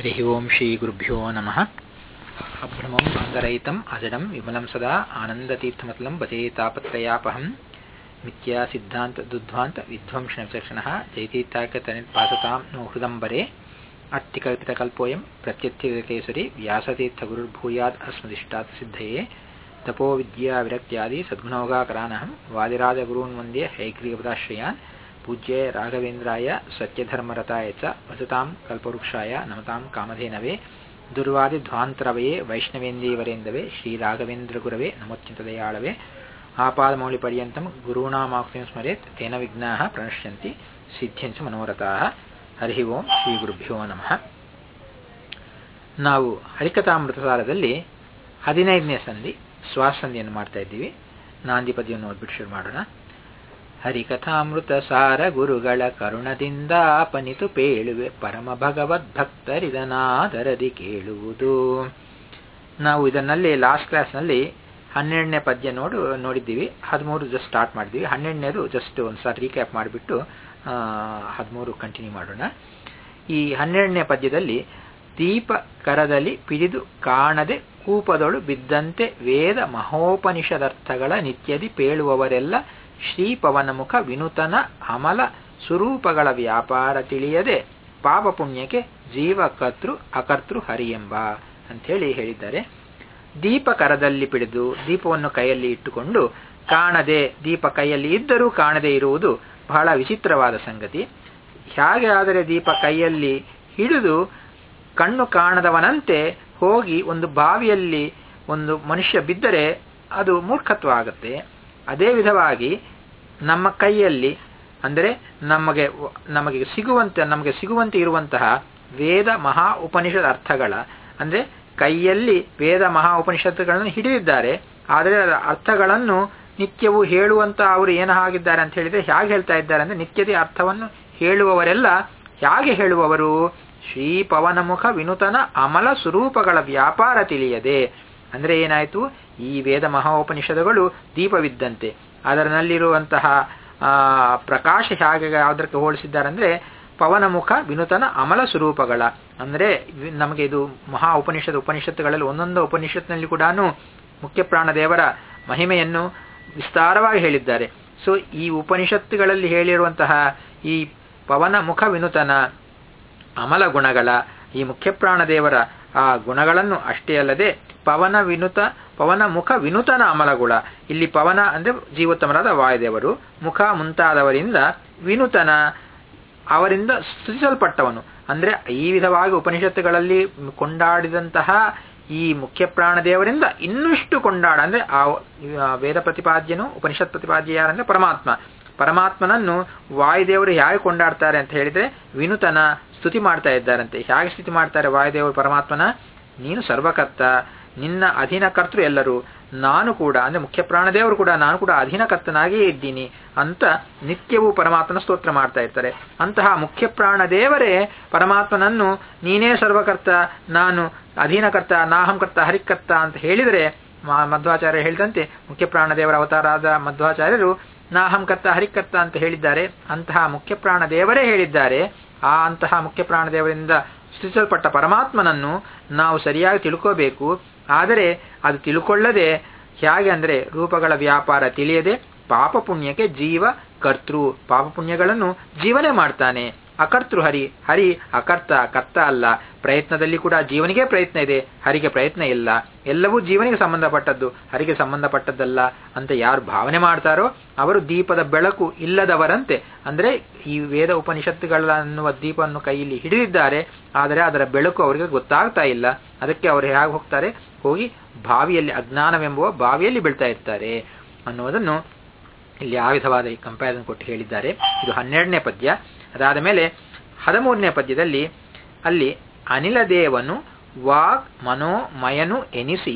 ಹರಿ ಓಂ ಶ್ರೀ ಗುರುಭ್ಯೋ ನಮಃ ಅಭ್ರಮಂ ಭಂಗರಹಿತಂ ಅಜಡಂ ವಿಮಲಂ ಸದಾ ಆನಂದತೀರ್ಥಮತಲಂ ಭಜೇ ತಾಪತ್ರಯಾಪಹಂ ಮಿಥ್ಯಾ ಸಿದ್ಧಾಂತ ದುಧ್ವಾಂತ ವಿಧ್ವಂಸನ ವಿಚಕ್ಷಣಃ ಜೈತೀರ್ಥಾಕತನಿರ್ಭಾಸತಾಂ ನೋ ಹೃದಂಬರೆ ಅತ್ತಿಕಲ್ಪಿತಕಲ್ಪೋಯಂ ಪ್ರತ್ಯರ್ಥಿಕೇಸರಿ ವ್ಯಾಸತೀರ್ಥಗುರುರ್ಭೂಯಾದ್ ಅಸ್ಮದಿಷ್ಟಾತ್ ಸಿದ್ಧಯೇ ತಪೋ ವಿದ್ಯಾ ವಿರಕ್ತ್ಯಾದಿ ಸದ್ಗುಣೋಗಾಕರಾನಹಂ ವಾದಿರಾಜಗುರೂನ್ ವಂದೇ ಹೈಗ್ರೀವದಾಶ್ರಯಾನ್ ಪೂಜ್ಯ ರಾಘವೇಂದ್ರಾಯ ಸತ್ಯಧರ್ಮರತಾಯ ಚ ವಸತಾಂ ಕಲ್ಪವೃಕ್ಷಾಯ ನಮತಾಂ ಕಾಮಧೇನವೇ ದುರ್ವಾದಿಧ್ವಾಂತರವಯೇ ವೈಷ್ಣವೇಂದೀವರೇಂದವೇ ಶ್ರೀರಾಘವೇಂದ್ರಗುರವೇ ನಮೋತ್ಯಂತದಯಾಳವೇ ಆಪಾದಮೌಳಿಪರ್ಯಂತಂ ಗುರುಣಾಮಾಕ್ತಿಂ ಸ್ಮರೇತ್ ತೇನ ವಿಘ್ನಾಃ ಪ್ರಣಶ್ಯಂತಿ ಸಿದ್ಧ್ಯಂಚ ಮನೋರಥಾಃ ಹರಿ ಓಂ ಶ್ರೀ ಗುರುಭ್ಯೋ ನಮಃ ನಾವು ಹರಿಕಥಾಮೃತಸಾರದಲ್ಲಿ ಹದಿನೈದನೇ ಸಂಧಿ ಶ್ವಾಸಂಧಿಯನ್ನು ಮಾಡ್ತಾ ಇದ್ದೀವಿ ನಾಂದಿ ಪದ್ಯವನ್ನು ಓದ್ಬಿಟ್ಟು ಶುರು ಮಾಡೋಣ ಹರಿಕಥಾಮೃತ ಸಾರ ಗುರುಗಳ ಕರುಣದಿಂದ ಅಪನಿತು ಪೇಳುವೆ ಪರಮ ಭಗವದ್ಭಕ್ತರಿದನಾದರದಿ ಕೇಳುವುದು ನಾವು ಇದನ್ನಲ್ಲಿ ಲಾಸ್ಟ್ ಕ್ಲಾಸ್ನಲ್ಲಿ ಹನ್ನೆರಡನೇ ಪದ್ಯ ನೋಡು ನೋಡಿದ್ದೀವಿ ಹದಿಮೂರು ಜಸ್ಟ್ ಸ್ಟಾರ್ಟ್ ಮಾಡಿದ್ದೀವಿ ಹನ್ನೆರಡನೇದು ಜಸ್ಟ್ ಒಂದು ಸಾರಿ ರೀಕ್ಯಾಪ್ ಮಾಡಿಬಿಟ್ಟು ಹದಿಮೂರು ಕಂಟಿನ್ಯೂ ಮಾಡೋಣ ಈ ಹನ್ನೆರಡನೇ ಪದ್ಯದಲ್ಲಿ ದೀಪ ಕರದಲ್ಲಿ ಪಿಡಿದು ಕಾಣದೆ ಕೂಪದೊಳು ಬಿದ್ದಂತೆ ವೇದ ಮಹೋಪನಿಷದರ್ಥಗಳ ನಿತ್ಯದಿ ಪೇಳುವವರೆಲ್ಲ ಶ್ರೀಪವನಮುಖ ವಿನೂತನ ಅಮಲ ಸ್ವರೂಪಗಳ ವ್ಯಾಪಾರ ತಿಳಿಯದೆ ಪಾಪ ಪುಣ್ಯಕ್ಕೆ ಜೀವಕರ್ತೃ ಅಕರ್ತೃ ಹರಿಯೆಂಬ ಅಂಥೇಳಿ ಹೇಳಿದ್ದಾರೆ ದೀಪ ಕರದಲ್ಲಿ ಪಿಡಿದು ದೀಪವನ್ನು ಕೈಯಲ್ಲಿ ಇಟ್ಟುಕೊಂಡು ಕಾಣದೆ ದೀಪ ಕೈಯಲ್ಲಿ ಇದ್ದರೂ ಕಾಣದೆ ಇರುವುದು ಬಹಳ ವಿಚಿತ್ರವಾದ ಸಂಗತಿ ಹೇಗೆ ಆದರೆ ದೀಪ ಕೈಯಲ್ಲಿ ಹಿಡಿದು ಕಣ್ಣು ಕಾಣದವನಂತೆ ಹೋಗಿ ಒಂದು ಬಾವಿಯಲ್ಲಿ ಒಂದು ಮನುಷ್ಯ ಬಿದ್ದರೆ ಅದು ಮೂರ್ಖತ್ವ ಆಗುತ್ತೆ ಅದೇ ವಿಧವಾಗಿ ನಮ್ಮ ಕೈಯಲ್ಲಿ ಅಂದರೆ ನಮಗೆ ನಮಗೆ ಸಿಗುವಂತೆ ನಮಗೆ ಸಿಗುವಂತೆ ಇರುವಂತಹ ವೇದ ಮಹಾ ಉಪನಿಷತ್ ಅರ್ಥಗಳ ಅಂದರೆ ಕೈಯಲ್ಲಿ ವೇದ ಮಹಾ ಉಪನಿಷತ್ತುಗಳನ್ನು ಹಿಡಿದಿದ್ದಾರೆ ಆದರೆ ಅದರ ಅರ್ಥಗಳನ್ನು ನಿತ್ಯವೂ ಹೇಳುವಂತ ಅವರು ಏನು ಆಗಿದ್ದಾರೆ ಅಂತ ಹೇಳಿದ್ರೆ ಹೇಗೆ ಹೇಳ್ತಾ ಇದ್ದಾರೆ ಅಂದ್ರೆ ನಿತ್ಯದ ಅರ್ಥವನ್ನು ಹೇಳುವವರೆಲ್ಲ ಹೇಗೆ ಹೇಳುವವರು ಶ್ರೀ ಪವನಮುಖ ವಿನೂತನ ಅಮಲ ಸ್ವರೂಪಗಳ ವ್ಯಾಪಾರ ತಿಳಿಯದೆ ಅಂದ್ರೆ ಏನಾಯಿತು ಈ ವೇದ ಮಹೋಪನಿಷದಗಳು ದೀಪವಿದ್ದಂತೆ ಅದರಲ್ಲಿರುವಂತಹ ಪ್ರಕಾಶ ಹೇಗೆ ಯಾವುದಕ್ಕೆ ಹೋಲಿಸಿದ್ದಾರೆ ಅಂದ್ರೆ ಪವನಮುಖ ವಿನೂತನ ಅಮಲ ಸ್ವರೂಪಗಳ ಅಂದ್ರೆ ನಮಗೆ ಇದು ಮಹಾ ಉಪನಿಷತ್ ಉಪನಿಷತ್ತುಗಳಲ್ಲಿ ಒಂದೊಂದು ಉಪನಿಷತ್ನಲ್ಲಿ ಕೂಡ ಮುಖ್ಯ ಪ್ರಾಣದೇವರ ಮಹಿಮೆಯನ್ನು ವಿಸ್ತಾರವಾಗಿ ಹೇಳಿದ್ದಾರೆ ಸೊ ಈ ಉಪನಿಷತ್ತುಗಳಲ್ಲಿ ಹೇಳಿರುವಂತಹ ಈ ಪವನ ಮುಖ ವಿನೂತನ ಅಮಲ ಗುಣಗಳ ಈ ಮುಖ್ಯ ಪ್ರಾಣದೇವರ ಆ ಗುಣಗಳನ್ನು ಅಷ್ಟೇ ಅಲ್ಲದೆ ಪವನ ವಿನುತ ಪವನ ಮುಖ ವಿನೂತನ ಅಮಲಗುಣ ಇಲ್ಲಿ ಪವನ ಅಂದ್ರೆ ಜೀವೋತ್ತಮರಾದ ವಾಯುದೇವರು ಮುಖ ಮುಂತಾದವರಿಂದ ವಿನೂತನ ಅವರಿಂದ ಸ್ತುತಿಸಲ್ಪಟ್ಟವನು ಅಂದ್ರೆ ಈ ವಿಧವಾಗಿ ಉಪನಿಷತ್ತುಗಳಲ್ಲಿ ಕೊಂಡಾಡಿದಂತಹ ಈ ಮುಖ್ಯ ಪ್ರಾಣದೇವರಿಂದ ಇನ್ನಷ್ಟು ಕೊಂಡಾಡ ಅಂದ್ರೆ ಆ ವೇದ ಪ್ರತಿಪಾದ್ಯನು ಉಪನಿಷತ್ ಪ್ರತಿಪಾದ್ಯ ಯಾರಂದ್ರೆ ಪರಮಾತ್ಮ ಪರಮಾತ್ಮನನ್ನು ವಾಯುದೇವರು ಹೇಗೆ ಕೊಂಡಾಡ್ತಾರೆ ಅಂತ ಹೇಳಿದ್ರೆ ವಿನೂತನ ಸ್ತುತಿ ಮಾಡ್ತಾ ಇದ್ದಾರಂತೆ ಹೇಗೆ ಸ್ತುತಿ ಮಾಡ್ತಾರೆ ವಾಯುದೇವರು ಪರಮಾತ್ಮನ ನೀನು ಸರ್ವಕರ್ತ ನಿನ್ನ ಅಧೀನಕರ್ತರು ಎಲ್ಲರೂ ನಾನು ಕೂಡ ಅಂದ್ರೆ ಮುಖ್ಯ ಪ್ರಾಣದೇವರು ಕೂಡ ನಾನು ಕೂಡ ಅಧೀನಕರ್ತನಾಗಿಯೇ ಇದ್ದೀನಿ ಅಂತ ನಿತ್ಯವೂ ಪರಮಾತ್ಮನ ಸ್ತೋತ್ರ ಮಾಡ್ತಾ ಇರ್ತಾರೆ ಅಂತಹ ಮುಖ್ಯ ಪ್ರಾಣದೇವರೇ ಪರಮಾತ್ಮನನ್ನು ನೀನೇ ಸರ್ವಕರ್ತ ನಾನು ಅಧೀನಕರ್ತ ನಾಹಂಕರ್ತ ಹರಿಕರ್ತ ಅಂತ ಹೇಳಿದರೆ ಮಧ್ವಾಚಾರ್ಯ ಹೇಳಿದಂತೆ ಮುಖ್ಯ ಪ್ರಾಣದೇವರ ಅವತಾರಾದ ಮಧ್ವಾಚಾರ್ಯರು ನಾಹಂಕರ್ತ ಹರಿಕರ್ತ ಅಂತ ಹೇಳಿದ್ದಾರೆ ಅಂತಹ ಮುಖ್ಯ ಪ್ರಾಣದೇವರೇ ಹೇಳಿದ್ದಾರೆ ಆ ಅಂತಹ ಮುಖ್ಯ ಪ್ರಾಣದೇವರಿಂದ ಸೃಷ್ಟಿಸಲ್ಪಟ್ಟ ಪರಮಾತ್ಮನನ್ನು ನಾವು ಸರಿಯಾಗಿ ತಿಳ್ಕೋಬೇಕು ಆದರೆ ಅದು ತಿಳ್ಕೊಳ್ಳದೆ ಹೇಗೆ ಅಂದರೆ ರೂಪಗಳ ವ್ಯಾಪಾರ ತಿಳಿಯದೆ ಪಾಪ ಪುಣ್ಯಕ್ಕೆ ಜೀವ ಕರ್ತೃ ಪಾಪ ಪುಣ್ಯಗಳನ್ನು ಜೀವನೇ ಮಾಡ್ತಾನೆ ಅಕರ್ತೃ ಹರಿ ಹರಿ ಅಕರ್ತ ಕರ್ತ ಅಲ್ಲ ಪ್ರಯತ್ನದಲ್ಲಿ ಕೂಡ ಜೀವನಿಗೆ ಪ್ರಯತ್ನ ಇದೆ ಹರಿಗೆ ಪ್ರಯತ್ನ ಇಲ್ಲ ಎಲ್ಲವೂ ಜೀವನಿಗೆ ಸಂಬಂಧಪಟ್ಟದ್ದು ಹರಿಗೆ ಸಂಬಂಧಪಟ್ಟದ್ದಲ್ಲ ಅಂತ ಯಾರು ಭಾವನೆ ಮಾಡ್ತಾರೋ ಅವರು ದೀಪದ ಬೆಳಕು ಇಲ್ಲದವರಂತೆ ಅಂದ್ರೆ ಈ ವೇದ ಉಪನಿಷತ್ತುಗಳನ್ನುವ ದೀಪವನ್ನು ಕೈಯಲ್ಲಿ ಹಿಡಿದಿದ್ದಾರೆ ಆದರೆ ಅದರ ಬೆಳಕು ಅವರಿಗೆ ಗೊತ್ತಾಗ್ತಾ ಇಲ್ಲ ಅದಕ್ಕೆ ಅವರು ಹೇಗೆ ಹೋಗ್ತಾರೆ ಹೋಗಿ ಬಾವಿಯಲ್ಲಿ ಅಜ್ಞಾನವೆಂಬುವ ಬಾವಿಯಲ್ಲಿ ಬೀಳ್ತಾ ಇರ್ತಾರೆ ಅನ್ನೋದನ್ನು ಇಲ್ಲಿ ಆ ವಿಧವಾದ ಈ ಕಂಪ್ಯಾರಿಸನ್ ಕೊಟ್ಟು ಹೇಳಿದ್ದಾರೆ ಇದು ಹನ್ನೆರಡನೇ ಪದ್ಯ ಅದಾದ ಮೇಲೆ ಹದಿಮೂರನೇ ಪದ್ಯದಲ್ಲಿ ಅಲ್ಲಿ ಅನಿಲ ದೇವನು ವಾಗ್ ಮನೋಮಯನು ಎನಿಸಿ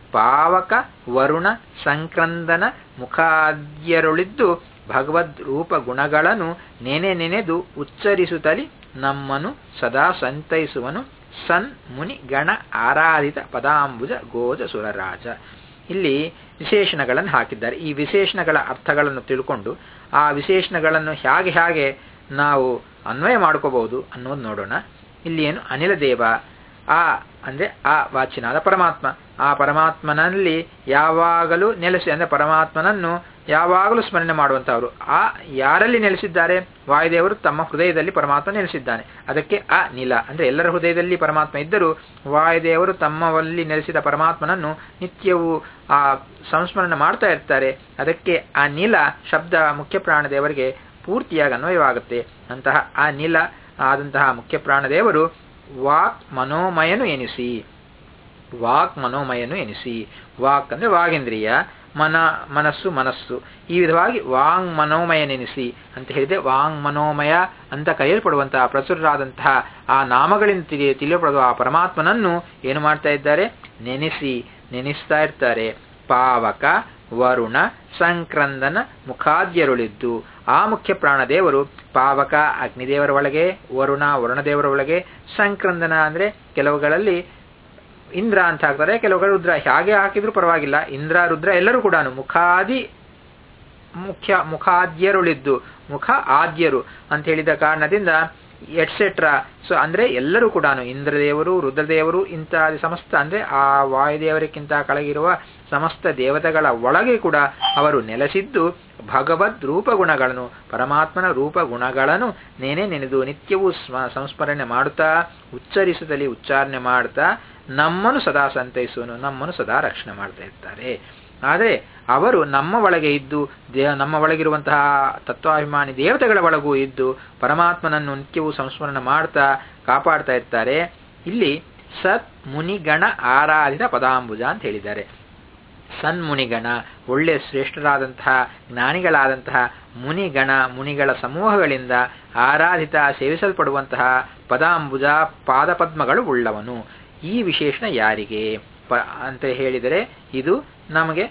ಪಾವಕ ವರುಣ ಸಂಕ್ರಂದನ ಮುಖಾದ್ಯರುಳಿದ್ದು ಭಗವದ್ ರೂಪ ಗುಣಗಳನ್ನು ನೆನೆ ನೆನೆದು ಉಚ್ಚರಿಸುತ್ತಲಿ ನಮ್ಮನು ಸದಾ ಸಂತೈಸುವನು ಸನ್ ಮುನಿ ಗಣ ಆರಾಧಿತ ಪದಾಂಬುಜ ಗೋಜ ಸುರರಾಜ ಇಲ್ಲಿ ವಿಶೇಷಣಗಳನ್ನು ಹಾಕಿದ್ದಾರೆ ಈ ವಿಶೇಷಣಗಳ ಅರ್ಥಗಳನ್ನು ತಿಳ್ಕೊಂಡು ಆ ವಿಶೇಷಣಗಳನ್ನು ಹೇಗೆ ಹೇಗೆ ನಾವು ಅನ್ವಯ ಮಾಡ್ಕೋಬಹುದು ಅನ್ನೋದು ನೋಡೋಣ ಇಲ್ಲಿ ಏನು ಅನಿಲ ದೇವ ಆ ಅಂದ್ರೆ ಆ ವಾಚಿನಾದ ಪರಮಾತ್ಮ ಆ ಪರಮಾತ್ಮನಲ್ಲಿ ಯಾವಾಗಲೂ ನೆಲೆಸಿ ಅಂದ್ರೆ ಪರಮಾತ್ಮನನ್ನು ಯಾವಾಗಲೂ ಸ್ಮರಣೆ ಮಾಡುವಂತಹವರು ಆ ಯಾರಲ್ಲಿ ನೆಲೆಸಿದ್ದಾರೆ ವಾಯುದೇವರು ತಮ್ಮ ಹೃದಯದಲ್ಲಿ ಪರಮಾತ್ಮ ನೆಲೆಸಿದ್ದಾನೆ ಅದಕ್ಕೆ ಆ ನಿಲ ಅಂದ್ರೆ ಎಲ್ಲರ ಹೃದಯದಲ್ಲಿ ಪರಮಾತ್ಮ ಇದ್ದರೂ ವಾಯುದೇವರು ತಮ್ಮಲ್ಲಿ ನೆಲೆಸಿದ ಪರಮಾತ್ಮನನ್ನು ನಿತ್ಯವೂ ಆ ಸಂಸ್ಮರಣೆ ಮಾಡ್ತಾ ಇರ್ತಾರೆ ಅದಕ್ಕೆ ಆ ನೀಲ ಶಬ್ದ ಮುಖ್ಯ ಪ್ರಾಣದೇವರಿಗೆ ಪೂರ್ತಿಯಾಗಿ ಅನ್ವಯವಾಗುತ್ತೆ ಅಂತಹ ಆ ನೀಲ ಆದಂತಹ ಮುಖ್ಯ ಪ್ರಾಣದೇವರು ವಾಕ್ ಮನೋಮಯನು ಎನಿಸಿ ವಾಕ್ ಮನೋಮಯನು ಎನಿಸಿ ವಾಕ್ ಅಂದ್ರೆ ವಾಗೇಂದ್ರಿಯ ಮನ ಮನಸ್ಸು ಮನಸ್ಸು ಈ ವಿಧವಾಗಿ ವಾಂಗ್ ಮನೋಮಯನೆನಿಸಿ ಅಂತ ಹೇಳಿದೆ ವಾಂಗ್ ಮನೋಮಯ ಅಂತ ಕರೆಯಲ್ಪಡುವಂತಹ ಪ್ರಚುರರಾದಂತಹ ಆ ನಾಮಗಳಿಂದ ತಿಳಿ ತಿಳಿಯಲ್ಪಡುವ ಆ ಪರಮಾತ್ಮನನ್ನು ಏನು ಮಾಡ್ತಾ ಇದ್ದಾರೆ ನೆನೆಸಿ ನೆನೆಸ್ತಾ ಇರ್ತಾರೆ ಪಾವಕ ವರುಣ ಸಂಕ್ರಂದನ ಮುಖಾದ್ಯರುಳಿದ್ದು ಆ ಮುಖ್ಯ ಪ್ರಾಣದೇವರು ಪಾವಕ ಅಗ್ನಿದೇವರ ಒಳಗೆ ವರುಣ ವರುಣದೇವರ ಒಳಗೆ ಸಂಕ್ರಂದನ ಅಂದ್ರೆ ಕೆಲವುಗಳಲ್ಲಿ ಇಂದ್ರ ಅಂತ ಹಾಕ್ತಾರೆ ಕೆಲವುಗಳು ರುದ್ರ ಹಾಗೆ ಹಾಕಿದ್ರು ಪರವಾಗಿಲ್ಲ ಇಂದ್ರ ರುದ್ರ ಎಲ್ಲರೂ ಕೂಡ ಮುಖಾದಿ ಮುಖ್ಯ ಮುಖಾದ್ಯರುಳಿದ್ದು ಮುಖ ಆದ್ಯರು ಅಂತ ಹೇಳಿದ ಕಾರಣದಿಂದ ಎಟ್ಸೆಟ್ರಾ ಸೊ ಅಂದ್ರೆ ಎಲ್ಲರೂ ಕೂಡ ಇಂದ್ರದೇವರು ರುದ್ರದೇವರು ಇಂತಹ ಸಮಸ್ತ ಅಂದ್ರೆ ಆ ವಾಯುದೇವರಿಗಿಂತ ಕೆಳಗಿರುವ ಸಮಸ್ತ ದೇವತೆಗಳ ಒಳಗೆ ಕೂಡ ಅವರು ನೆಲೆಸಿದ್ದು ಭಗವದ್ ರೂಪಗುಣಗಳನ್ನು ಪರಮಾತ್ಮನ ರೂಪಗುಣಗಳನ್ನು ನೇನೆ ನೆನೆದು ನಿತ್ಯವೂ ಸ್ಮ ಸಂಸ್ಮರಣೆ ಮಾಡುತ್ತಾ ಉಚ್ಚರಿಸುತ್ತಲೇ ಉಚ್ಚಾರಣೆ ಮಾಡುತ್ತಾ ನಮ್ಮನ್ನು ಸದಾ ಸಂತೈಸುವನು ನಮ್ಮನ್ನು ಸದಾ ರಕ್ಷಣೆ ಮಾಡ್ತಾ ಇರ್ತಾರೆ ಆದರೆ ಅವರು ನಮ್ಮ ಒಳಗೆ ಇದ್ದು ದೇ ನಮ್ಮ ಒಳಗಿರುವಂತಹ ತತ್ವಾಭಿಮಾನಿ ದೇವತೆಗಳ ಒಳಗೂ ಇದ್ದು ಪರಮಾತ್ಮನನ್ನು ನಿತ್ಯವೂ ಸಂಸ್ಮರಣೆ ಮಾಡ್ತಾ ಕಾಪಾಡ್ತಾ ಇರ್ತಾರೆ ಇಲ್ಲಿ ಸತ್ ಮುನಿಗಣ ಆರಾಧಿತ ಪದಾಂಬುಜ ಅಂತ ಹೇಳಿದ್ದಾರೆ ಸನ್ಮುನಿಗಣ ಒಳ್ಳೆ ಶ್ರೇಷ್ಠರಾದಂತಹ ಜ್ಞಾನಿಗಳಾದಂತಹ ಮುನಿಗಣ ಮುನಿಗಳ ಸಮೂಹಗಳಿಂದ ಆರಾಧಿತ ಸೇವಿಸಲ್ಪಡುವಂತಹ ಪದಾಂಬುಜ ಪಾದಪದ್ಮಗಳು ಉಳ್ಳವನು ಈ ವಿಶೇಷಣ ಯಾರಿಗೆ ಪ ಅಂತ ಹೇಳಿದರೆ ಇದು ನಮಗೆ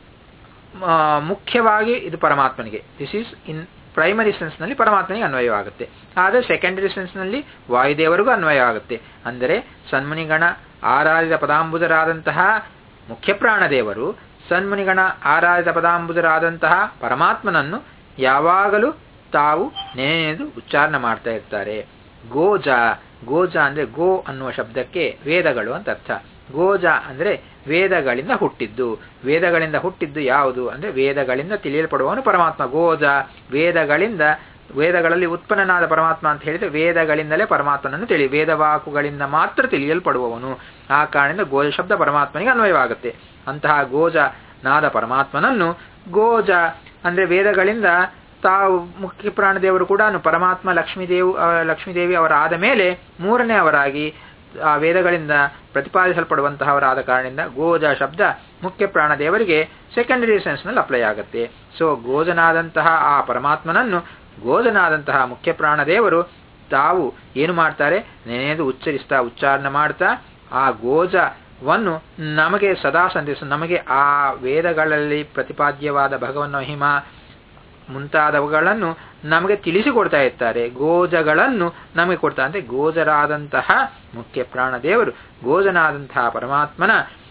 ಮುಖ್ಯವಾಗಿ ಇದು ಪರಮಾತ್ಮನಿಗೆ ದಿಸ್ ಈಸ್ ಇನ್ ಪ್ರೈಮರಿ ಸೆನ್ಸ್ನಲ್ಲಿ ಪರಮಾತ್ಮನಿಗೆ ಅನ್ವಯವಾಗುತ್ತೆ ಆದರೆ ಸೆಕೆಂಡರಿ ಸೆನ್ಸ್ನಲ್ಲಿ ವಾಯುದೇವರಿಗೂ ಅನ್ವಯವಾಗುತ್ತೆ ಅಂದರೆ ಸನ್ಮುನಿಗಣ ಆರಾಧಿತ ಪದಾಂಬುಜರಾದಂತಹ ಮುಖ್ಯ ಪ್ರಾಣದೇವರು ಸನ್ಮುನಿಗಣ ಆರಾಧಿತ ಪದಾಂಬುಜರಾದಂತಹ ಪರಮಾತ್ಮನನ್ನು ಯಾವಾಗಲೂ ತಾವು ನೆನೆದು ಉಚ್ಚಾರಣೆ ಮಾಡ್ತಾ ಇರ್ತಾರೆ ಗೋಜ ಗೋಜ ಅಂದ್ರೆ ಗೋ ಅನ್ನುವ ಶಬ್ದಕ್ಕೆ ವೇದಗಳು ಅಂತ ಅರ್ಥ ಗೋಜ ಅಂದ್ರೆ ವೇದಗಳಿಂದ ಹುಟ್ಟಿದ್ದು ವೇದಗಳಿಂದ ಹುಟ್ಟಿದ್ದು ಯಾವುದು ಅಂದ್ರೆ ವೇದಗಳಿಂದ ತಿಳಿಯಲ್ಪಡುವವನು ಪರಮಾತ್ಮ ಗೋಜ ವೇದಗಳಿಂದ ವೇದಗಳಲ್ಲಿ ಉತ್ಪನ್ನನಾದ ಪರಮಾತ್ಮ ಅಂತ ಹೇಳಿದ್ರೆ ವೇದಗಳಿಂದಲೇ ಪರಮಾತ್ಮನನ್ನು ತಿಳಿ ವೇದವಾಕುಗಳಿಂದ ಮಾತ್ರ ತಿಳಿಯಲ್ಪಡುವವನು ಆ ಕಾರಣದಿಂದ ಗೋಜ ಶಬ್ದ ಪರಮಾತ್ಮನಿಗೆ ಅನ್ವಯವಾಗುತ್ತೆ ಅಂತಹ ಗೋಜ ನಾದ ಪರಮಾತ್ಮನನ್ನು ಗೋಜ ಅಂದ್ರೆ ವೇದಗಳಿಂದ ತಾವು ಮುಖ್ಯ ಪ್ರಾಣದೇವರು ಕೂಡ ಪರಮಾತ್ಮ ಲಕ್ಷ್ಮೀದೇವು ಲಕ್ಷ್ಮೀದೇವಿ ಅವರಾದ ಮೇಲೆ ಮೂರನೇ ಅವರಾಗಿ ಆ ವೇದಗಳಿಂದ ಪ್ರತಿಪಾದಿಸಲ್ಪಡುವಂತಹವರಾದ ಕಾರಣದಿಂದ ಗೋಜ ಶಬ್ದ ಮುಖ್ಯ ಪ್ರಾಣದೇವರಿಗೆ ಸೆಕೆಂಡರಿ ಸೆನ್ಸ್ನಲ್ಲಿ ಅಪ್ಲೈ ಆಗುತ್ತೆ ಸೊ ಗೋಜನಾದಂತಹ ಆ ಪರಮಾತ್ಮನನ್ನು ಗೋಜನಾದಂತಹ ಮುಖ್ಯ ಪ್ರಾಣದೇವರು ತಾವು ಏನು ಮಾಡ್ತಾರೆ ನೆನೆದು ಉಚ್ಚರಿಸ್ತಾ ಉಚ್ಚಾರಣೆ ಮಾಡ್ತಾ ಆ ಗೋಜವನ್ನು ನಮಗೆ ಸದಾ ಸಂದೇಶ ನಮಗೆ ಆ ವೇದಗಳಲ್ಲಿ ಪ್ರತಿಪಾದ್ಯವಾದ ಭಗವನ್ ಮಹಿಮಾ ಮುಂತಾದವುಗಳನ್ನು ನಮಗೆ ತಿಳಿಸಿಕೊಡ್ತಾ ಇರ್ತಾರೆ ಗೋಜಗಳನ್ನು ನಮಗೆ ಕೊಡ್ತಾ ಅಂದ್ರೆ ಗೋಜರಾದಂತಹ ಮುಖ್ಯ ಪ್ರಾಣದೇವರು ಗೋಜನಾದಂತಹ ಪರಮಾತ್ಮನ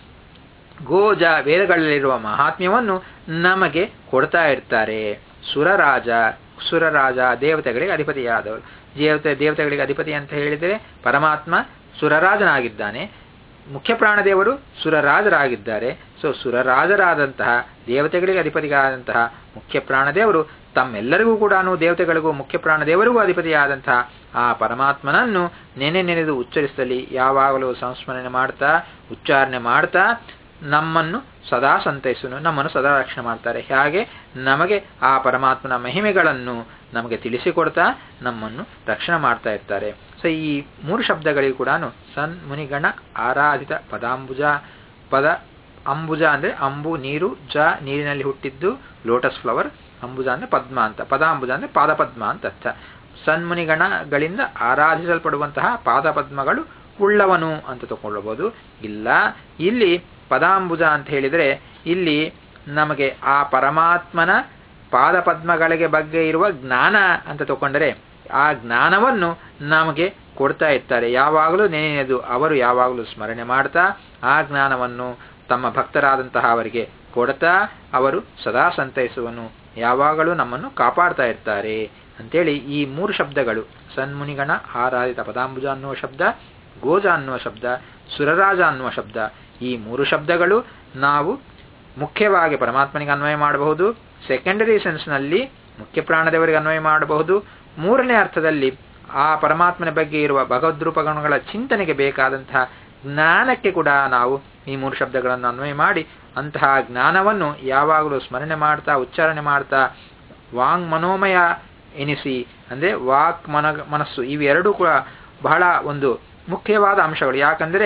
ಗೋಜ ವೇದಗಳಲ್ಲಿರುವ ಮಹಾತ್ಮ್ಯವನ್ನು ನಮಗೆ ಕೊಡ್ತಾ ಇರ್ತಾರೆ ಸುರರಾಜ ಸುರರಾಜ ದೇವತೆಗಳಿಗೆ ಅಧಿಪತಿಯಾದವರು ದೇವತೆ ದೇವತೆಗಳಿಗೆ ಅಧಿಪತಿ ಅಂತ ಹೇಳಿದರೆ ಪರಮಾತ್ಮ ಸುರರಾಜನಾಗಿದ್ದಾನೆ ಮುಖ್ಯ ಪ್ರಾಣದೇವರು ಸುರರಾಜರಾಗಿದ್ದಾರೆ ಸೊ ಸುರರಾಜರಾದಂತಹ ದೇವತೆಗಳಿಗೆ ಅಧಿಪತಿಯಾದಂತಹ ಮುಖ್ಯ ಪ್ರಾಣದೇವರು ತಮ್ಮೆಲ್ಲರಿಗೂ ಕೂಡ ದೇವತೆಗಳಿಗೂ ಮುಖ್ಯ ಪ್ರಾಣದೇವರಿಗೂ ಅಧಿಪತಿಯಾದಂತಹ ಆ ಪರಮಾತ್ಮನನ್ನು ನೆನೆ ನೆನೆದು ಉಚ್ಚರಿಸಲಿ ಯಾವಾಗಲೂ ಸಂಸ್ಮರಣೆ ಮಾಡ್ತಾ ಉಚ್ಚಾರಣೆ ಮಾಡ್ತಾ ನಮ್ಮನ್ನು ಸದಾ ಸಂತೈಸುನು ನಮ್ಮನ್ನು ಸದಾ ರಕ್ಷಣೆ ಮಾಡ್ತಾರೆ ಹಾಗೆ ನಮಗೆ ಆ ಪರಮಾತ್ಮನ ಮಹಿಮೆಗಳನ್ನು ನಮಗೆ ತಿಳಿಸಿಕೊಡ್ತಾ ನಮ್ಮನ್ನು ರಕ್ಷಣೆ ಮಾಡ್ತಾ ಇರ್ತಾರೆ ಸೊ ಈ ಮೂರು ಶಬ್ದಗಳಿಗೂ ಕೂಡ ಸನ್ ಮುನಿಗಣ ಆರಾಧಿತ ಪದಾಂಬುಜ ಪದ ಅಂಬುಜ ಅಂದ್ರೆ ಅಂಬು ನೀರು ಜ ನೀರಿನಲ್ಲಿ ಹುಟ್ಟಿದ್ದು ಲೋಟಸ್ ಫ್ಲವರ್ ಅಂಬುಜ ಅಂದ್ರೆ ಪದ್ಮ ಅಂತ ಪದಾಂಬುಜ ಅಂದ್ರೆ ಪಾದಪದ್ಮ ಅಂತ ಅರ್ಥ ಸನ್ಮುನಿಗಣಗಳಿಂದ ಆರಾಧಿಸಲ್ಪಡುವಂತಹ ಪಾದಪದ್ಮಗಳು ಉಳ್ಳವನು ಅಂತ ತಗೊಳ್ಳಬಹುದು ಇಲ್ಲ ಇಲ್ಲಿ ಪದಾಂಬುಜ ಅಂತ ಹೇಳಿದರೆ ಇಲ್ಲಿ ನಮಗೆ ಆ ಪರಮಾತ್ಮನ ಪಾದಪದ್ಮಗಳಿಗೆ ಬಗ್ಗೆ ಇರುವ ಜ್ಞಾನ ಅಂತ ತಗೊಂಡರೆ ಆ ಜ್ಞಾನವನ್ನು ನಮಗೆ ಕೊಡ್ತಾ ಇರ್ತಾರೆ ಯಾವಾಗಲೂ ನೆನೆಯದು ಅವರು ಯಾವಾಗಲೂ ಸ್ಮರಣೆ ಮಾಡ್ತಾ ಆ ಜ್ಞಾನವನ್ನು ತಮ್ಮ ಭಕ್ತರಾದಂತಹ ಅವರಿಗೆ ಕೊಡ್ತಾ ಅವರು ಸದಾ ಸಂತೈಸುವನು ಯಾವಾಗಲೂ ನಮ್ಮನ್ನು ಕಾಪಾಡ್ತಾ ಇರ್ತಾರೆ ಅಂತೇಳಿ ಈ ಮೂರು ಶಬ್ದಗಳು ಸನ್ಮುನಿಗಣ ಆರಾಧಿತ ಪದಾಂಬುಜ ಅನ್ನುವ ಶಬ್ದ ಗೋಜ ಅನ್ನುವ ಶಬ್ದ ಸುರರಾಜ ಅನ್ನುವ ಶಬ್ದ ಈ ಮೂರು ಶಬ್ದಗಳು ನಾವು ಮುಖ್ಯವಾಗಿ ಪರಮಾತ್ಮನಿಗೆ ಅನ್ವಯ ಮಾಡಬಹುದು ಸೆಕೆಂಡರಿ ಸೆನ್ಸ್ನಲ್ಲಿ ಮುಖ್ಯ ಪ್ರಾಣದೇವರಿಗೆ ಅನ್ವಯ ಮಾಡಬಹುದು ಮೂರನೇ ಅರ್ಥದಲ್ಲಿ ಆ ಪರಮಾತ್ಮನ ಬಗ್ಗೆ ಇರುವ ಭಗವದ್ರೂಪಗಣಗಳ ಚಿಂತನೆಗೆ ಬೇಕಾದಂತಹ ಜ್ಞಾನಕ್ಕೆ ಕೂಡ ನಾವು ಈ ಮೂರು ಶಬ್ದಗಳನ್ನು ಅನ್ವಯ ಮಾಡಿ ಅಂತಹ ಜ್ಞಾನವನ್ನು ಯಾವಾಗಲೂ ಸ್ಮರಣೆ ಮಾಡ್ತಾ ಉಚ್ಚಾರಣೆ ಮಾಡ್ತಾ ವಾಂಗ್ ಮನೋಮಯ ಎನಿಸಿ ಅಂದ್ರೆ ವಾಕ್ ಮನ ಮನಸ್ಸು ಇವೆರಡೂ ಕೂಡ ಬಹಳ ಒಂದು ಮುಖ್ಯವಾದ ಅಂಶಗಳು ಯಾಕಂದ್ರೆ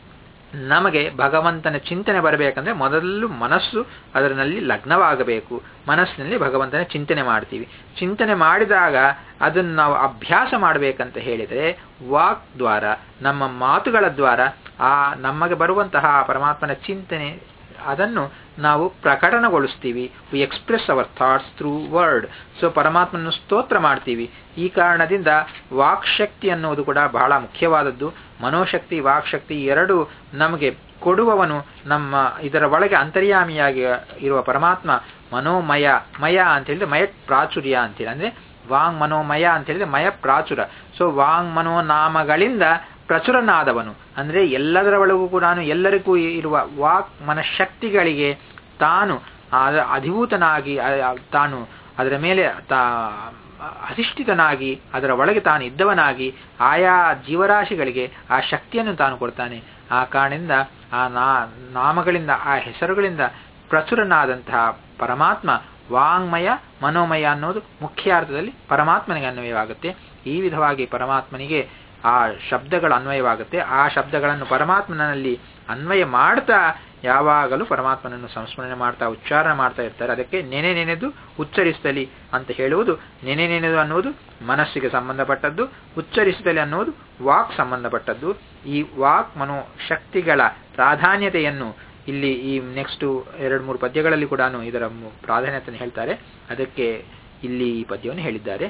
ನಮಗೆ ಭಗವಂತನ ಚಿಂತನೆ ಬರಬೇಕಂದ್ರೆ ಮೊದಲು ಮನಸ್ಸು ಅದರಲ್ಲಿ ಲಗ್ನವಾಗಬೇಕು ಮನಸ್ಸಿನಲ್ಲಿ ಭಗವಂತನ ಚಿಂತನೆ ಮಾಡ್ತೀವಿ ಚಿಂತನೆ ಮಾಡಿದಾಗ ಅದನ್ನು ನಾವು ಅಭ್ಯಾಸ ಮಾಡಬೇಕಂತ ಹೇಳಿದರೆ ವಾಕ್ ದ್ವಾರ ನಮ್ಮ ಮಾತುಗಳ ದ್ವಾರ ಆ ನಮಗೆ ಬರುವಂತಹ ಪರಮಾತ್ಮನ ಚಿಂತನೆ ಅದನ್ನು ನಾವು ಪ್ರಕಟಣಗೊಳಿಸ್ತೀವಿ we express our thoughts through word so ಪರಮಾತ್ಮನ ಸ್ತೋತ್ರ ಮಾಡ್ತೀವಿ ಈ ಕಾರಣದಿಂದ ವಾಕ್ಶಕ್ತಿ ಅನ್ನುವುದು ಕೂಡ ಬಹಳ ಮುಖ್ಯವಾದದ್ದು ಮನೋಶಕ್ತಿ ವಾಕ್ಶಕ್ತಿ ಎರಡು ನಮಗೆ ಕೊಡುವವನು ನಮ್ಮ ಇದರ ಒಳಗೆ ಅಂತರ್ಯಾಮಿಯಾಗಿ ಇರುವ ಪರಮಾತ್ಮ ಮನೋಮಯ ಮಯ ಅಂತ ಹೇಳಿದ್ರೆ ಮಯ ಪ್ರಾಚುರ್ಯ ಅಂತೇಳಿ ಅಂದ್ರೆ ವಾಂಗ್ ಮನೋಮಯ ಅಂತ ಹೇಳಿದ್ರೆ ಮಯ ಪ್ರಾಚುರ ಸೊ ವಾಂಗ್ ಮನೋನಾಮಗಳಿಂದ ಪ್ರಚುರನಾದವನು ಅಂದ್ರೆ ಎಲ್ಲದರ ಒಳಗೂ ಕೂಡ ಎಲ್ಲರಿಗೂ ಇರುವ ವಾಕ್ ಮನಶಕ್ತಿಗಳಿಗೆ ತಾನು ಅಧಿಭೂತನಾಗಿ ತಾನು ಅದರ ಮೇಲೆ ತಾ ಅಧಿಷ್ಠಿತನಾಗಿ ಅದರ ಒಳಗೆ ತಾನು ಇದ್ದವನಾಗಿ ಆಯಾ ಜೀವರಾಶಿಗಳಿಗೆ ಆ ಶಕ್ತಿಯನ್ನು ತಾನು ಕೊಡ್ತಾನೆ ಆ ಕಾರಣದಿಂದ ಆ ನಾ ನಾಮಗಳಿಂದ ಆ ಹೆಸರುಗಳಿಂದ ಪ್ರಚುರನಾದಂತಹ ಪರಮಾತ್ಮ ವಾಂಗ್ಮಯ ಮನೋಮಯ ಅನ್ನೋದು ಮುಖ್ಯ ಅರ್ಥದಲ್ಲಿ ಪರಮಾತ್ಮನಿಗೆ ಅನ್ವಯವಾಗುತ್ತೆ ಈ ವಿಧವಾಗಿ ಪರಮಾತ್ಮನಿಗೆ ಆ ಶಬ್ದಗಳು ಅನ್ವಯವಾಗುತ್ತೆ ಆ ಶಬ್ದಗಳನ್ನು ಪರಮಾತ್ಮನಲ್ಲಿ ಅನ್ವಯ ಮಾಡ್ತಾ ಯಾವಾಗಲೂ ಪರಮಾತ್ಮನನ್ನು ಸಂಸ್ಮರಣೆ ಮಾಡ್ತಾ ಉಚ್ಚಾರ ಮಾಡ್ತಾ ಇರ್ತಾರೆ ಅದಕ್ಕೆ ನೆನೆ ನೆನೆದು ಉಚ್ಚರಿಸಲಿ ಅಂತ ಹೇಳುವುದು ನೆನೆ ನೆನೆದು ಅನ್ನುವುದು ಮನಸ್ಸಿಗೆ ಸಂಬಂಧಪಟ್ಟದ್ದು ಉಚ್ಚರಿಸಲಿ ಅನ್ನುವುದು ವಾಕ್ ಸಂಬಂಧಪಟ್ಟದ್ದು ಈ ವಾಕ್ ಮನೋ ಶಕ್ತಿಗಳ ಪ್ರಾಧಾನ್ಯತೆಯನ್ನು ಇಲ್ಲಿ ಈ ನೆಕ್ಸ್ಟ್ ಎರಡು ಮೂರು ಪದ್ಯಗಳಲ್ಲಿ ಕೂಡ ಇದರ ಪ್ರಾಧಾನ್ಯತೆಯನ್ನು ಹೇಳ್ತಾರೆ ಅದಕ್ಕೆ ಇಲ್ಲಿ ಈ ಪದ್ಯವನ್ನು ಹೇಳಿದ್ದಾರೆ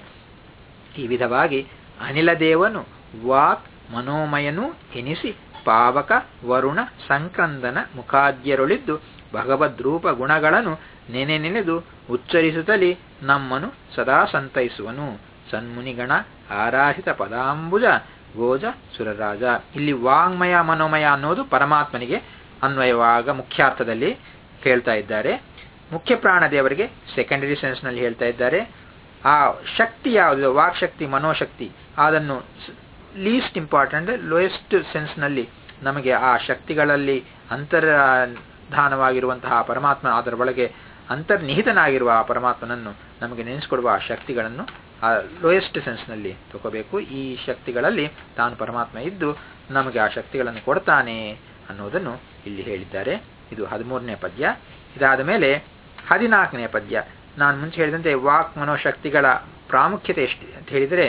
ಈ ವಿಧವಾಗಿ ಅನಿಲ ದೇವನು ವಾಕ್ ಮನೋಮಯನು ಎನಿಸಿ ಪಾವಕ ವರುಣ ಸಂಕ್ರಂದನ ಮುಖಾದ್ಯರೊಳಿದ್ದು ಭಗವದ್ರೂಪ ಗುಣಗಳನ್ನು ನೆನೆ ನೆನೆದು ಉಚ್ಚರಿಸುತ್ತಲೇ ನಮ್ಮನು ಸದಾ ಸಂತೈಸುವನು ಸನ್ಮುನಿಗಣ ಆರಾಧಿತ ಪದಾಂಬುಜ ಗೋಜ ಸುರರಾಜ ಇಲ್ಲಿ ವಾಂಗ್ಮಯ ಮನೋಮಯ ಅನ್ನೋದು ಪರಮಾತ್ಮನಿಗೆ ಅನ್ವಯವಾಗ ಮುಖ್ಯಾರ್ಥದಲ್ಲಿ ಹೇಳ್ತಾ ಇದ್ದಾರೆ ಮುಖ್ಯ ಪ್ರಾಣದೇವರಿಗೆ ಸೆಕೆಂಡರಿ ಸೆನ್ಸ್ನಲ್ಲಿ ಹೇಳ್ತಾ ಇದ್ದಾರೆ ಆ ಶಕ್ತಿ ಯಾವುದು ವಾಕ್ಶಕ್ತಿ ಮನೋಶಕ್ತಿ ಅದನ್ನು ಲೀಸ್ಟ್ ಇಂಪಾರ್ಟೆಂಟ್ ಲೋಯೆಸ್ಟ್ ಸೆನ್ಸ್ನಲ್ಲಿ ನಮಗೆ ಆ ಶಕ್ತಿಗಳಲ್ಲಿ ಅಂತರ್ಧಾನವಾಗಿರುವಂತಹ ಪರಮಾತ್ಮ ಅದರ ಒಳಗೆ ಅಂತರ್ನಿಹಿತನಾಗಿರುವ ಆ ಪರಮಾತ್ಮನನ್ನು ನಮಗೆ ನೆನೆಸಿಕೊಡುವ ಆ ಶಕ್ತಿಗಳನ್ನು ಆ ಲೋಯೆಸ್ಟ್ ಸೆನ್ಸ್ನಲ್ಲಿ ತಗೋಬೇಕು ಈ ಶಕ್ತಿಗಳಲ್ಲಿ ತಾನು ಪರಮಾತ್ಮ ಇದ್ದು ನಮಗೆ ಆ ಶಕ್ತಿಗಳನ್ನು ಕೊಡ್ತಾನೆ ಅನ್ನೋದನ್ನು ಇಲ್ಲಿ ಹೇಳಿದ್ದಾರೆ ಇದು ಹದಿಮೂರನೇ ಪದ್ಯ ಇದಾದ ಮೇಲೆ ಹದಿನಾಲ್ಕನೇ ಪದ್ಯ ನಾನು ಮುಂಚೆ ಹೇಳಿದಂತೆ ವಾಕ್ ಮನೋಶಕ್ತಿಗಳ ಪ್ರಾಮುಖ್ಯತೆ ಎಷ್ಟು ಅಂತ ಹೇಳಿದರೆ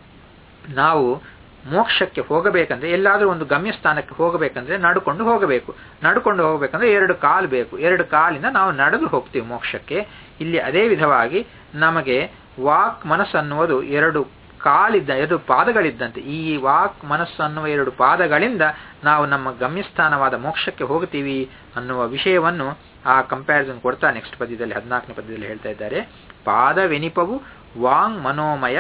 ನಾವು ಮೋಕ್ಷಕ್ಕೆ ಹೋಗಬೇಕಂದ್ರೆ ಎಲ್ಲಾದರೂ ಒಂದು ಗಮ್ಯಸ್ಥಾನಕ್ಕೆ ಹೋಗಬೇಕಂದ್ರೆ ನಡ್ಕೊಂಡು ಹೋಗಬೇಕು ನಡ್ಕೊಂಡು ಹೋಗಬೇಕಂದ್ರೆ ಎರಡು ಕಾಲು ಬೇಕು ಎರಡು ಕಾಲಿಂದ ನಾವು ನಡೆದು ಹೋಗ್ತೀವಿ ಮೋಕ್ಷಕ್ಕೆ ಇಲ್ಲಿ ಅದೇ ವಿಧವಾಗಿ ನಮಗೆ ವಾಕ್ ಮನಸ್ಸು ಅನ್ನುವುದು ಎರಡು ಕಾಲಿದ್ದ ಎರಡು ಪಾದಗಳಿದ್ದಂತೆ ಈ ವಾಕ್ ಮನಸ್ಸು ಅನ್ನುವ ಎರಡು ಪಾದಗಳಿಂದ ನಾವು ನಮ್ಮ ಗಮ್ಯಸ್ಥಾನವಾದ ಮೋಕ್ಷಕ್ಕೆ ಹೋಗ್ತೀವಿ ಅನ್ನುವ ವಿಷಯವನ್ನು ಆ ಕಂಪ್ಯಾರಿಸನ್ ಕೊಡ್ತಾ ನೆಕ್ಸ್ಟ್ ಪದ್ಯದಲ್ಲಿ ಹದಿನಾಲ್ಕನೇ ಪದ್ಯದಲ್ಲಿ ಹೇಳ್ತಾ ಇದ್ದಾರೆ ಪಾದವೆನಿಪವು ವಾಂಗ್ ಮನೋಮಯ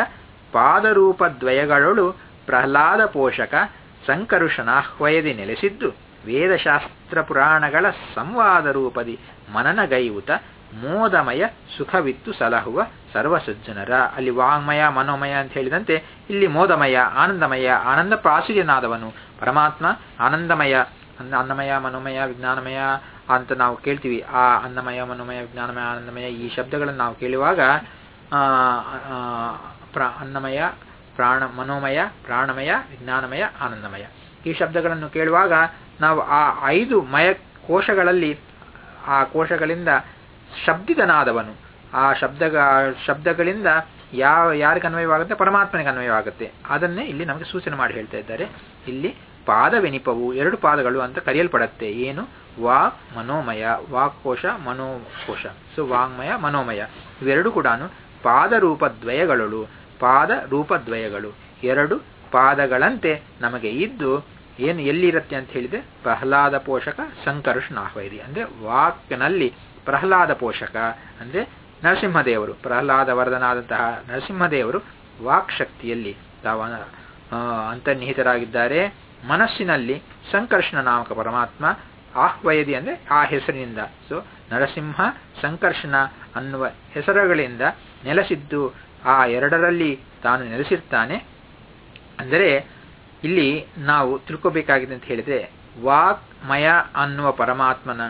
ಪಾದರೂಪದ್ವಯಗಳೊಳು ಪ್ರಹ್ಲಾದ ಪೋಷಕ ಸಂಕರುಷನಾಹ್ವಯದಿ ನೆಲೆಸಿದ್ದು ವೇದಶಾಸ್ತ್ರ ಪುರಾಣಗಳ ಸಂವಾದ ರೂಪದಿ ಮನನಗೈಯುತ ಮೋದಮಯ ಸುಖವಿತ್ತು ಸಲಹುವ ಸರ್ವಸಜ್ಜನರ ಅಲ್ಲಿ ವಾಂಗ್ಮಯ ಮನೋಮಯ ಅಂತ ಹೇಳಿದಂತೆ ಇಲ್ಲಿ ಮೋದಮಯ ಆನಂದಮಯ ಆನಂದ ಪ್ರಾಚುರ್ಯನಾದವನು ಪರಮಾತ್ಮ ಆನಂದಮಯ ಅನ್ನಮಯ ಮನೋಮಯ ವಿಜ್ಞಾನಮಯ ಅಂತ ನಾವು ಕೇಳ್ತೀವಿ ಆ ಅನ್ನಮಯ ಮನೋಮಯ ವಿಜ್ಞಾನಮಯ ಆನಂದಮಯ ಈ ಶಬ್ದಗಳನ್ನು ನಾವು ಕೇಳುವಾಗ ಪ್ರ ಅನ್ನಮಯ ಪ್ರಾಣ ಮನೋಮಯ ಪ್ರಾಣಮಯ ವಿಜ್ಞಾನಮಯ ಆನಂದಮಯ ಈ ಶಬ್ದಗಳನ್ನು ಕೇಳುವಾಗ ನಾವು ಆ ಐದು ಮಯ ಕೋಶಗಳಲ್ಲಿ ಆ ಕೋಶಗಳಿಂದ ಶಬ್ದಿತನಾದವನು ಆ ಶಬ್ದ ಶಬ್ದಗಳಿಂದ ಯಾವ ಯಾರಿಗೆ ಅನ್ವಯವಾಗುತ್ತೆ ಪರಮಾತ್ಮನಿಗೆ ಅನ್ವಯವಾಗುತ್ತೆ ಅದನ್ನೇ ಇಲ್ಲಿ ನಮಗೆ ಸೂಚನೆ ಮಾಡಿ ಹೇಳ್ತಾ ಇದ್ದಾರೆ ಇಲ್ಲಿ ಪಾದವೆನಿಪವು ಎರಡು ಪಾದಗಳು ಅಂತ ಕರೆಯಲ್ಪಡುತ್ತೆ ಏನು ವಾಕ್ ಮನೋಮಯ ವಾಕ್ಕೋಶ ಮನೋಕೋಶ ಸೊ ವಾಂಗ್ಮಯ ಮನೋಮಯ ಇವೆರಡು ಕೂಡ ಪಾದರೂಪದ್ವಯಗಳು ಪಾದ ರೂಪದ್ವಯಗಳು ಎರಡು ಪಾದಗಳಂತೆ ನಮಗೆ ಇದ್ದು ಏನು ಎಲ್ಲಿರುತ್ತೆ ಅಂತ ಹೇಳಿದ್ರೆ ಪ್ರಹ್ಲಾದ ಪೋಷಕ ಸಂಕರ್ಷಣಾಹ್ವೈರಿ ಅಂದ್ರೆ ವಾಕ್ನಲ್ಲಿ ಪ್ರಹ್ಲಾದ ಪೋಷಕ ಅಂದ್ರೆ ನರಸಿಂಹದೇವರು ಪ್ರಹ್ಲಾದ ವರದನಾದಂತಹ ನರಸಿಂಹದೇವರು ವಾಕ್ ಶಕ್ತಿಯಲ್ಲಿ ತಾವ ಅಂತರ್ನಿಹಿತರಾಗಿದ್ದಾರೆ ಮನಸ್ಸಿನಲ್ಲಿ ಸಂಕರ್ಷಣ ನಾಮಕ ಪರಮಾತ್ಮ ಆಹ್ವಯದಿ ಅಂದರೆ ಆ ಹೆಸರಿನಿಂದ ಸೊ ನರಸಿಂಹ ಸಂಕರ್ಷಣ ಅನ್ನುವ ಹೆಸರುಗಳಿಂದ ನೆಲೆಸಿದ್ದು ಆ ಎರಡರಲ್ಲಿ ತಾನು ನೆಲೆಸಿರ್ತಾನೆ ಅಂದರೆ ಇಲ್ಲಿ ನಾವು ತಿಳ್ಕೋಬೇಕಾಗಿದೆ ಅಂತ ಹೇಳಿದ್ರೆ ವಾಕ್ಮಯ ಅನ್ನುವ ಪರಮಾತ್ಮನ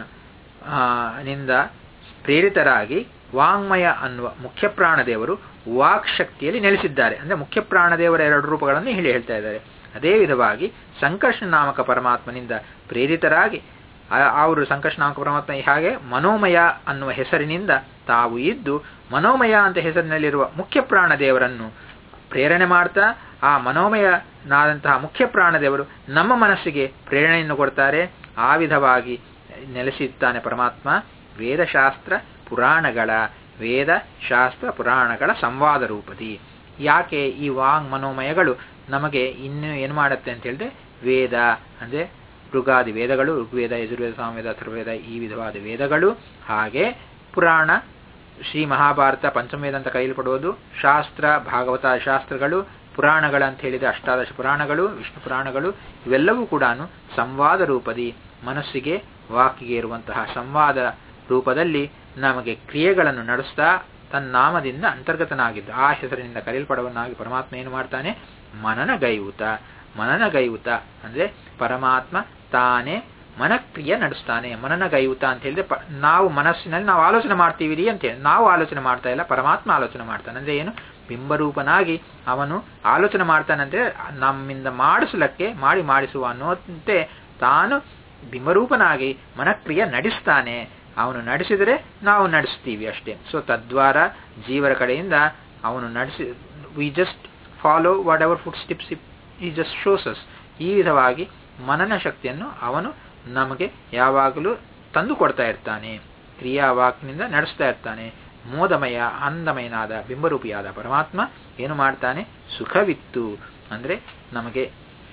ನಿಂದ ಪ್ರೇರಿತರಾಗಿ ವಾಂಗ್ಮಯ ಅನ್ನುವ ಮುಖ್ಯ ಪ್ರಾಣದೇವರು ವಾಕ್ ಶಕ್ತಿಯಲ್ಲಿ ನೆಲೆಸಿದ್ದಾರೆ ಅಂದ್ರೆ ಮುಖ್ಯ ಪ್ರಾಣದೇವರ ಎರಡು ರೂಪಗಳನ್ನು ಹೇಳಿ ಹೇಳ್ತಾ ಇದ್ದಾರೆ ಅದೇ ವಿಧವಾಗಿ ಸಂಕರ್ಷಣ ನಾಮಕ ಪರಮಾತ್ಮನಿಂದ ಪ್ರೇರಿತರಾಗಿ ಅವರು ಸಂಕರ್ಷಣ ನಾಮಕ ಪರಮಾತ್ಮ ಹಾಗೆ ಮನೋಮಯ ಅನ್ನುವ ಹೆಸರಿನಿಂದ ತಾವು ಇದ್ದು ಮನೋಮಯ ಅಂತ ಹೆಸರಿನಲ್ಲಿರುವ ಮುಖ್ಯ ಪ್ರಾಣದೇವರನ್ನು ಪ್ರೇರಣೆ ಮಾಡ್ತಾ ಆ ಮನೋಮಯನಾದಂತಹ ಮುಖ್ಯ ಪ್ರಾಣದೇವರು ನಮ್ಮ ಮನಸ್ಸಿಗೆ ಪ್ರೇರಣೆಯನ್ನು ಕೊಡ್ತಾರೆ ಆ ವಿಧವಾಗಿ ನೆಲೆಸಿದ್ದಾನೆ ಪರಮಾತ್ಮ ವೇದಶಾಸ್ತ್ರ ಪುರಾಣಗಳ ವೇದ ಶಾಸ್ತ್ರ ಪುರಾಣಗಳ ಸಂವಾದ ರೂಪದಿ ಯಾಕೆ ಈ ವಾಂಗ್ ಮನೋಮಯಗಳು ನಮಗೆ ಇನ್ನು ಏನು ಮಾಡುತ್ತೆ ಅಂತ ಹೇಳಿದ್ರೆ ವೇದ ಅಂದ್ರೆ ಋಗಾದಿ ವೇದಗಳು ಋಗ್ವೇದ ಯಜುರ್ವೇದ ಸಾಮವೇದ ಅಥರ್ವೇದ ಈ ವಿಧವಾದ ವೇದಗಳು ಹಾಗೆ ಪುರಾಣ ಶ್ರೀ ಮಹಾಭಾರತ ಪಂಚಮವೇದ ಅಂತ ಕರೆಯಲ್ಪಡುವುದು ಶಾಸ್ತ್ರ ಭಾಗವತ ಶಾಸ್ತ್ರಗಳು ಪುರಾಣಗಳಂತ ಹೇಳಿದ ಅಷ್ಟಾದಶ ಪುರಾಣಗಳು ವಿಷ್ಣು ಪುರಾಣಗಳು ಇವೆಲ್ಲವೂ ಕೂಡ ಸಂವಾದ ರೂಪದಿ ಮನಸ್ಸಿಗೆ ವಾಕಿಗೆ ಇರುವಂತಹ ಸಂವಾದ ರೂಪದಲ್ಲಿ ನಮಗೆ ಕ್ರಿಯೆಗಳನ್ನು ನಡೆಸ್ತಾ ತನ್ನ ನಾಮದಿಂದ ಅಂತರ್ಗತನಾಗಿದ್ದು ಆ ಹೆಸರಿನಿಂದ ಕರೆಯಲ್ಪಡುವನಾಗಿ ಪರಮಾತ್ಮ ಏನು ಮಾಡ್ತಾನೆ ಮನನಗೈವುತ ಮನನಗೈವುತ ಅಂದ್ರೆ ಪರಮಾತ್ಮ ತಾನೇ ಮನಕ್ರಿಯೆ ನಡೆಸ್ತಾನೆ ಮನನಗೈವುತ ಅಂತ ಹೇಳಿದ್ರೆ ನಾವು ಮನಸ್ಸಿನಲ್ಲಿ ನಾವು ಆಲೋಚನೆ ಮಾಡ್ತೀವಿ ಅಂತ ಹೇಳಿ ನಾವು ಆಲೋಚನೆ ಮಾಡ್ತಾ ಇಲ್ಲ ಪರಮಾತ್ಮ ಆಲೋಚನೆ ಮಾಡ್ತಾನೆ ಅಂದ್ರೆ ಏನು ಬಿಂಬರೂಪನಾಗಿ ಅವನು ಆಲೋಚನೆ ಮಾಡ್ತಾನಂದ್ರೆ ನಮ್ಮಿಂದ ಮಾಡಿಸಲಕ್ಕೆ ಮಾಡಿ ಮಾಡಿಸುವ ಅನ್ನೋಂತೆ ತಾನು ಬಿಂಬರೂಪನಾಗಿ ಮನಕ್ರಿಯೆ ನಡೆಸ್ತಾನೆ ಅವನು ನಡೆಸಿದರೆ ನಾವು ನಡೆಸ್ತೀವಿ ಅಷ್ಟೇ ಸೊ ತದ್ವಾರ ಜೀವರ ಕಡೆಯಿಂದ ಅವನು ನಡೆಸಿ we just follow whatever footsteps he just ಶೋಸಸ್ ಈ ವಿಧವಾಗಿ ಮನನ ಶಕ್ತಿಯನ್ನು ಅವನು ನಮಗೆ ಯಾವಾಗಲೂ ತಂದು ಕೊಡ್ತಾ ಇರ್ತಾನೆ ಕ್ರಿಯಾವಾಕ್ನಿಂದ ನಡೆಸ್ತಾ ಇರ್ತಾನೆ ಮೋದಮಯ ಆನಂದಮಯನಾದ ಬಿಂಬರೂಪಿಯಾದ ಪರಮಾತ್ಮ ಏನು ಮಾಡ್ತಾನೆ ಸುಖವಿತ್ತು ಅಂದ್ರೆ ನಮಗೆ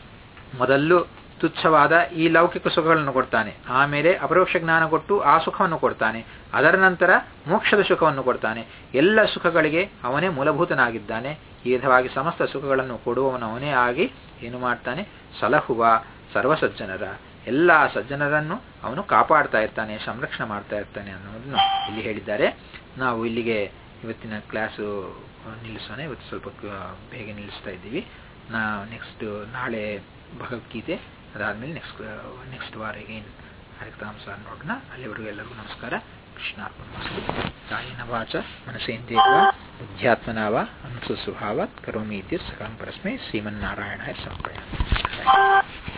ಮೊದಲು ತುಚ್ಛವಾದ ಈ ಲೌಕಿಕ ಸುಖಗಳನ್ನು ಕೊಡ್ತಾನೆ ಆಮೇಲೆ ಅಪರೋಕ್ಷ ಜ್ಞಾನ ಕೊಟ್ಟು ಆ ಸುಖವನ್ನು ಕೊಡ್ತಾನೆ ಅದರ ನಂತರ ಮೋಕ್ಷದ ಸುಖವನ್ನು ಕೊಡ್ತಾನೆ ಎಲ್ಲ ಸುಖಗಳಿಗೆ ಅವನೇ ಮೂಲಭೂತನಾಗಿದ್ದಾನೆ ಈ ವಿಧವಾಗಿ ಸಮಸ್ತ ಸುಖಗಳನ್ನು ಕೊಡುವವನು ಅವನೇ ಆಗಿ ಏನು ಮಾಡ್ತಾನೆ ಸಲಹುವ ಸರ್ವಸಜ್ಜನರ ಎಲ್ಲ ಸಜ್ಜನರನ್ನು ಅವನು ಕಾಪಾಡ್ತಾ ಇರ್ತಾನೆ ಸಂರಕ್ಷಣೆ ಮಾಡ್ತಾ ಇರ್ತಾನೆ ಅನ್ನೋದನ್ನು ಇಲ್ಲಿ ಹೇಳಿದ್ದಾರೆ ನಾವು ಇಲ್ಲಿಗೆ ಇವತ್ತಿನ ಕ್ಲಾಸು ನಿಲ್ಲಿಸೋಣ ಇವತ್ತು ಸ್ವಲ್ಪ ಬೇಗ ನಿಲ್ಲಿಸ್ತಾ ಇದ್ದೀವಿ ನಾ ನೆಕ್ಸ್ಟ್ ನಾಳೆ ಭಗವದ್ಗೀತೆ ಅದಾದ್ಮೇಲೆ ನೆಕ್ಸ್ಟ್ ನೆಕ್ಸ್ಟ್ ವಾರ ಏನು ಹರಿಕತಾಂಸ ನೋಡೋಣ ಅಲ್ಲಿವರೆಗೂ ಎಲ್ಲರಿಗೂ ನಮಸ್ಕಾರ ಕೃಷ್ಣಾರ್ಪಣ ಕಾಯಿನ ವಾಚ ಮನಸೇಂದ್ರಿಯ ಬುದ್ಧ್ಯಾತ್ಮನಾವ ಅನುಸ್ವಭಾವ ಕರೋಮಿ ಇತ್ಯ ಸಕಾಂ ಪರಸ್ಮೈ ಶ್ರೀಮನ್ನಾರಾಯಣ ಸಮರ್ಪಯ